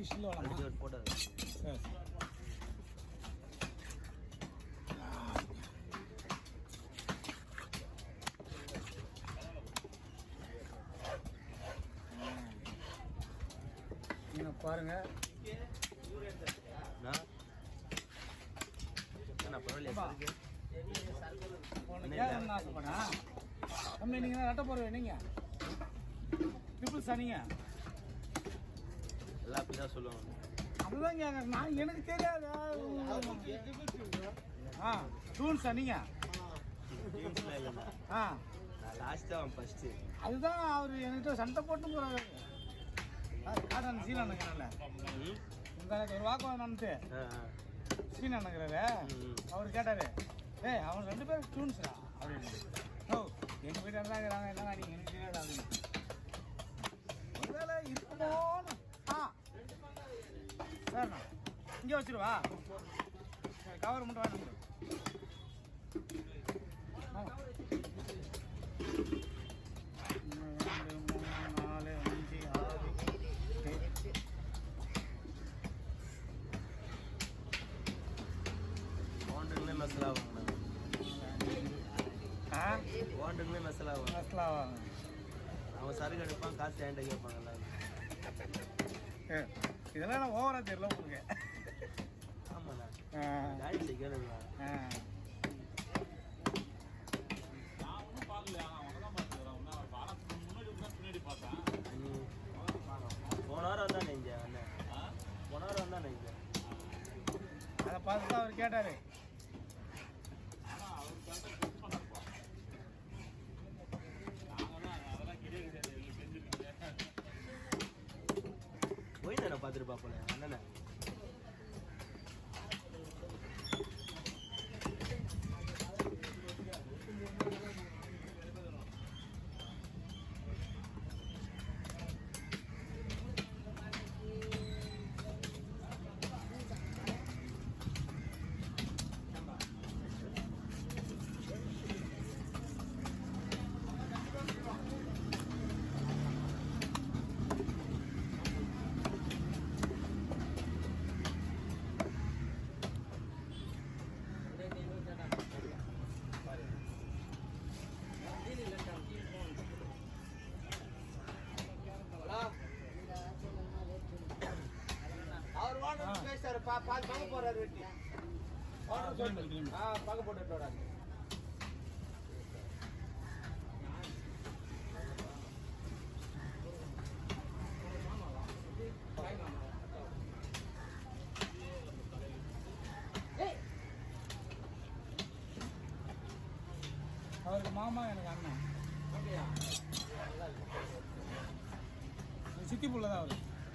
டிஷ்யூல வேணாமா அடிச்சு ஒரு போட்டோ சரி நீங்க பாருங்க நான் நான் பரவாயில்லையா அப்பா. இருக்கு உனக்கு கேட்கணும்னு ஆசைப்படா தம்பி நீங்க ரெட்ட போற நீங்க ட்ரிபிள் சனிங்க எல்லாம் அப்படிதான் சொல்லுவாங்க அதுதான் கேட்க நான் எனக்கு தெரியாது ஆ டூன் சனிங்க டீம்ஸ்ல இல்லைண்ணா ஆ நான் லாஸ்ட் தான் ஃபர்ஸ்ட் அதுதான் அவர் என்கிட்ட சண்டை போட்டு போறாரு காட்டன் சீனா நினைக்கிறேன்ல இந்த ஒரு வாக்குவாதம் நடந்து சீனா நினைக்கிறாரு ம். அவர் கேட்டாரு ஏய் அவன் ரெண்டு பேரும் ஸ்டூடெண்ட்ஸ்டா அப்படின்னு ஓ எங்க வீட்டில் தான் இருக்கிறாங்க என்னங்க நீங்க எனக்கு தெரியாது அப்படின்னு ஒருவேளை இருக்குமோன்னு ஆ சரிண்ணா இங்கே வச்சிருவா கவர் மட்டும் வாங்கி கொடு. வாங்க. ஒன்று, ரெண்டு மூணு நாலு அஞ்சு ஆறு எட்டு ஓண்டுங்களே மெசல் ஆகுங்கண்ணா ஆ ஓண்டுங்களே மெசல் ஆகும் மசாலா வாங்க அவன் சரக்கு எடுப்பான் காசு என்கிட்ட கேட்பாங்க எல்லாரும் ஏ, இதெல்லாம் நான் ஓவரா தெரியல உங்களுக்கு ஆமாண்ணா ஆ, டாடி கேளுங்களா ஆ. ம். போன வாரம் வந்தானே இங்க அண்ணன் போன வாரம் வந்தானே இங்க அதை பார்த்து தான் அவர் கேட்டாரு போய் தானே பார்த்துட்டு பார்ப்போம் அண்ணனை அவர் ஓனர் பேசுறாரு பா பால் பங்கு போறாரு வெட்டி ஓனர் சொல்லிட்டு ஆ பங்கு போட்டுட்டு வராரு அவருக்கு மாமா எனக்கு அண்ணன் என் சித்தி புள்ள தான் அவரு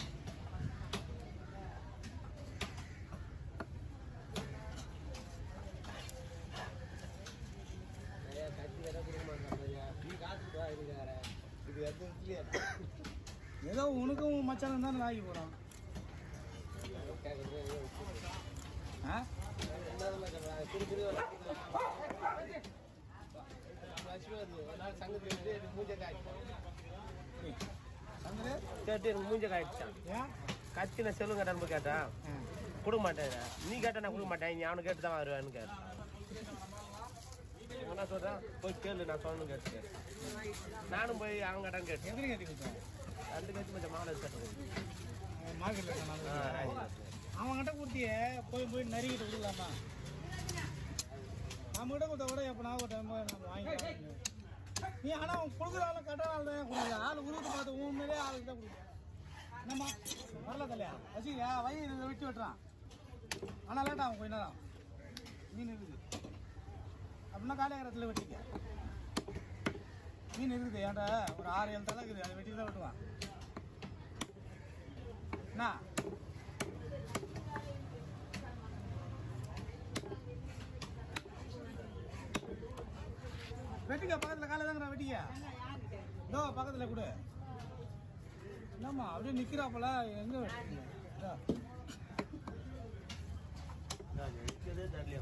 கத்தி வேற கொடுக்க மாட்டாங்க நீ காசு தான் இருக்கார இது எதுவும் இல்லையா ஏதோ உனக்கும் மச்சானும் தான் ஆகி போறான் கேட்கறது ஆ என்னதுல சொல்றாங்க திரு திரு லட்சுமி வருது ஒரு நாள் சங்கத்தில் இருந்து எனக்கு மூஞ்ச காய்ச்சான் ஏய், சந்திரு கேட்டு எனக்கு மூஞ்ச காய்ச்சான் ஏன் கத்தி நான் செல்லுங்க நண்பர் கேட்டேன் ஆ. கொடுக்க மாட்டேன் நீ கேட்டா நான் கொடுக்க மாட்டேன் நீ அவனு கேட்டு தான் வருவேன்னு கேட்டேன் என்ன சொல்றேன் போய் கேளு நான் சொல்லணும் கேட்டு நானும் போய் அவங்க கேட்டான்னு கேட்டேன் எத்தனை கட்டி கொடுத்தேன் ரெண்டு கட்சி கொஞ்சம் மாலை கட்டுறது மார்க்கெட்டில் அவன்கிட்ட கொடுத்தியே போய் போய் நறுக்கிட்டு கொடுக்கலாமா நம்ம கிட்ட கொடுத்தா கூட எப்போ நான் ஒரு டைம் நம்ம வாங்கிக்கலாம் நீ ஆனால் அவன் கொடுக்குற ஆளை கட்டான ஆள் தான் கொடுக்குற ஆள் உருட்டு பார்த்து உண்மையிலே ஆளுக்கு தான் கொடுக்குறேன் என்னம்மா வரல தலையா வச்சுக்கியா வயி இதை வெட்டி வெட்டுறான் ஆனால் லேட்டா அவன் கொஞ்ச நேரம் மீன் இருக்குது அப்படின்னா காலையகரத்தில் வெட்டிக்க மீன் இருக்குது ஏன்டா ஒரு ஆறு ஏழு தலை இருக்குது அதை வெட்டி தான் வெட்டுவான் என்ன வெட்டிக்க பக்கத்துல காலை தாங்கடா வெட்டிக்க இதோ பக்கத்துல கொடு என்னம்மா அப்படியே நிக்கிறாப்பல எங்க வெட்டிங்க இதோ. எடுக்கதே தெரியல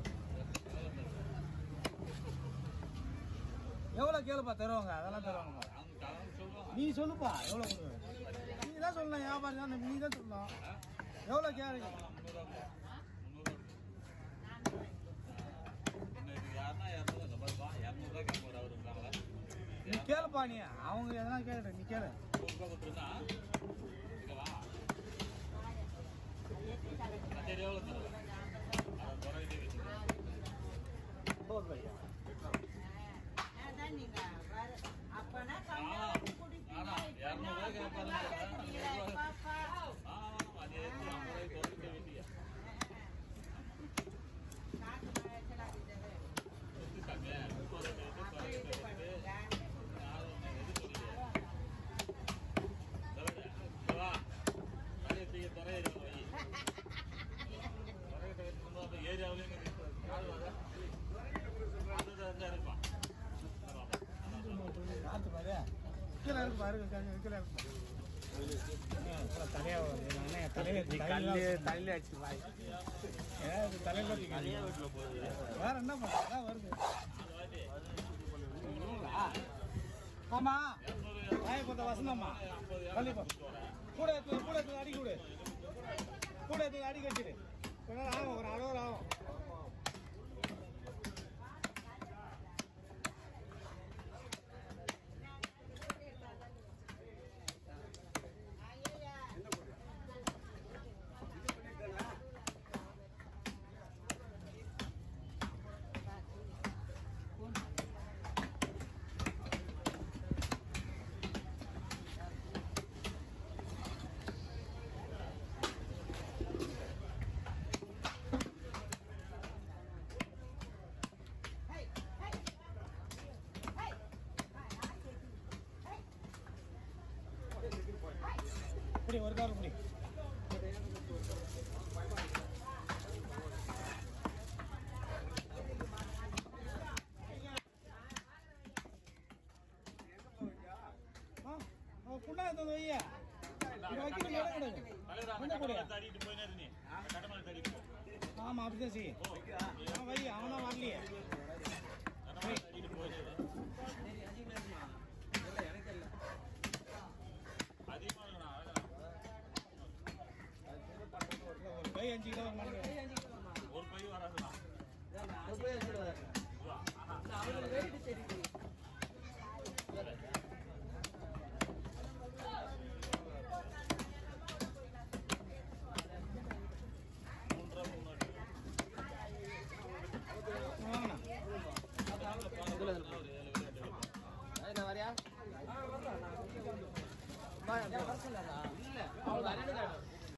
எவ்வளவு கேளுப்பா தருவாங்க அதெல்லாம் தருவாங்க நீ சொல்லுப்பா எவ்வளவு கொடு நீ தான் சொல்லணும் வியாபாரி தான் நீ தான் சொல்லணும் எவ்வளோ கேளுங்க நீ கேளுப்பா நீ அவங்க எதனா கேளு நீ கேளு அதான் நீங்க வர- அப்பனா கம்மியா குடிப்பீங்க. இப்பனா குடிப்பீங்களா? கேட்கறீங்களா? பாப்பா. காசு மழைச்சலா இருக்குது. அப்ப இது பண்ணுங்க. பார்த்து பாரு கீழே இருக்கு பாரு கீழே இருக்கு தலையா தலையில தள்ளி அடிச்சு வாய் தலையில தனியா வீட்டுல போகுது வேற என்ன பண்றா வருது ஆமா வாய் கொஞ்சம் வசந்தம்மா கண்டிப்பா கூட எடுத்து கூட எடுத்து அடிக்க விடு கூட எடுத்து அடிக்க வச்சிரு கொஞ்ச நேரம் ஆகும் ஒரு அளவு ஆகும் இப்படி ஒரு கால் இப்படி ஆ, அவன் புண்ணா எடுத்து வந்து வையா இது வைக்கிற இடம் கிடையாது கொஞ்சம் கூட ஆமா அப்படிதான் செய்ய அவன் வை அவனா வரலையே வை. ஒரு கை அஞ்சு கிலோ ஒரு மணி ஒரு பை வராதுண்ணா போய் வச்சுருவாரு